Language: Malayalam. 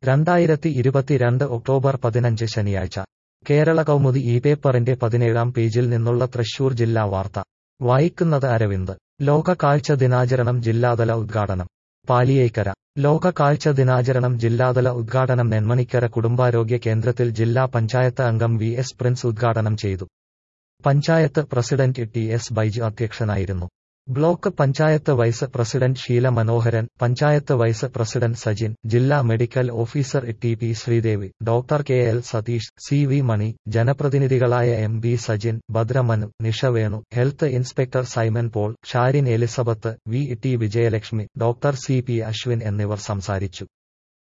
രണ്ടായിരത്തി ഇരുപത്തിരണ്ട് ഒക്ടോബർ പതിനഞ്ച് ശനിയാഴ്ച കേരള കൗമുദി ഈ പേപ്പറിന്റെ പതിനേഴാം പേജിൽ നിന്നുള്ള തൃശൂർ ജില്ലാ വാർത്ത വായിക്കുന്നത് അരവിന്ദ് ലോക കാഴ്ച ദിനാചരണം ജില്ലാതല ഉദ്ഘാടനം പാലിയേക്കര ലോക കാഴ്ച ദിനാചരണം ജില്ലാതല ഉദ്ഘാടനം നെന്മണിക്കര കുടുംബാരോഗ്യ കേന്ദ്രത്തിൽ ജില്ലാ പഞ്ചായത്ത് അംഗം വി എസ് പ്രിൻസ് ഉദ്ഘാടനം ചെയ്തു panchayat president T S Baiju അധ്യക്ഷനായിരുന്നു block panchayat vice president Sheela Manoharan panchayat vice president Sajin ജില്ലാ medical officer T P Sreedevi doctor K L Satheesh C V Mani ജനപ്രതിനിധികളായ M B Sajin Bhadra Manu Nisha Venu health inspector Simon Paul Sharin Elizabeth V T Vijayalakshmi doctor C P Ashwin എന്നിവർ സംസാരിച്ചു